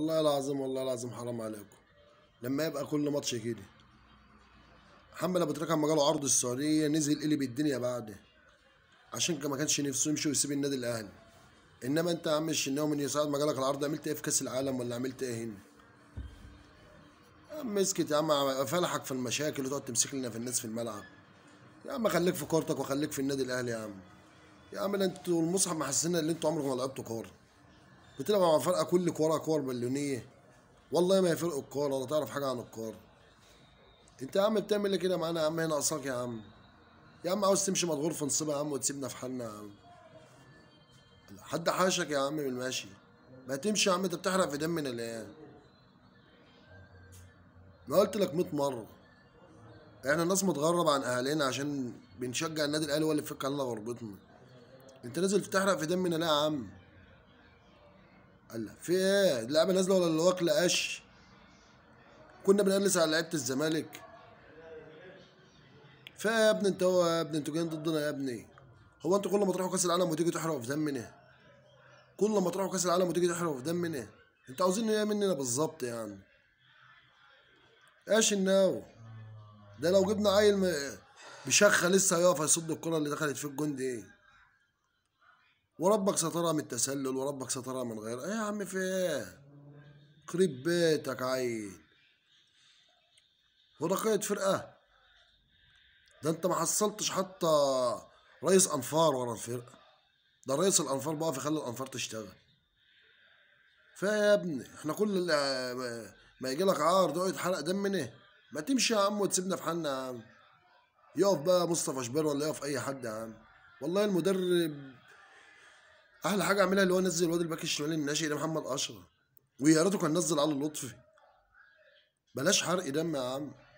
والله العظيم والله العظيم حرام عليكم لما يبقى كل ماتش كده محمد ابو تريكه لما جاله عرض السعوديه نزل قلب الدنيا بعده عشان كان ما كانش نفسه يمشي ويسيب النادي الاهلي انما انت يا عم الشناوي من ساعه ما جالك العرض عملت ايه في كاس العالم ولا عملت ايه هنا يا عم اسكت يا عم فلحك في المشاكل وتقعد تمسك لنا في الناس في الملعب يا عم خليك في كورتك وخليك في النادي الاهلي يا عم يا عم ده انتوا المصحف محسسنا ان انتوا عمركم ما لعبتوا كوره بتلعب مع فرقه كل كوره كور بالونيه والله ما يفرقوا الكوره ولا تعرف حاجه عن الكوره انت يا عم بتعمل ايه كده معانا يا عم هنا قصاك يا عم يا عم عاوز تمشي مضغور في نصيبها يا عم وتسيبنا في حالنا يا عم حد حاشك يا عم بالماشي ما تمشي يا عم انت بتحرق في دمنا ليه ما قلت لك 100 مره احنا ناس متغرب عن اهالينا عشان بنشجع النادي الاهلي هو اللي فك علينا غربتنا انت نازل تحرق في دمنا ليه يا عم قال لك في ايه اللعبه نازله ولا اللي واكله قش كنا بنقلس على لعيبه الزمالك فيا يا ابني انت هو يا ابني انتوا جايين ضدنا يا ابني هو انتوا كل ما تروحوا كاس العالم وتيجي تحرقوا في دمنا كل ما تروحوا كاس العالم وتيجي تحرقوا في دمنا انتوا عاوزين ايه مننا بالظبط يعني ايش الناو ده لو جبنا عيل م- بشخه لسه هيقف هيصد الكره اللي دخلت في الجون دي ايه وربك سترها من التسلل وربك سترها من غير ايه يا عم في ايه خريب بيتك عيل ورقية فرقة ده انت ما حصلتش حتى رئيس انفار ورا الفرقة ده رئيس الانفار بقى يخلي الانفار تشتغل فيا يا ابني احنا كل اللي ما- ما يجي لك عار ده يتحرق دمنا ما تمشي يا عم وتسيبنا في حالنا يا عم يقف بقى مصطفى شبير ولا يقف اي حد يا عم والله المدرب احلى حاجه عملها اللي هو نزل الواد الباك الشمالي الناشئ ده محمد اشرف ويا ريته كان نزل علي لطفي بلاش حرق دم يا عم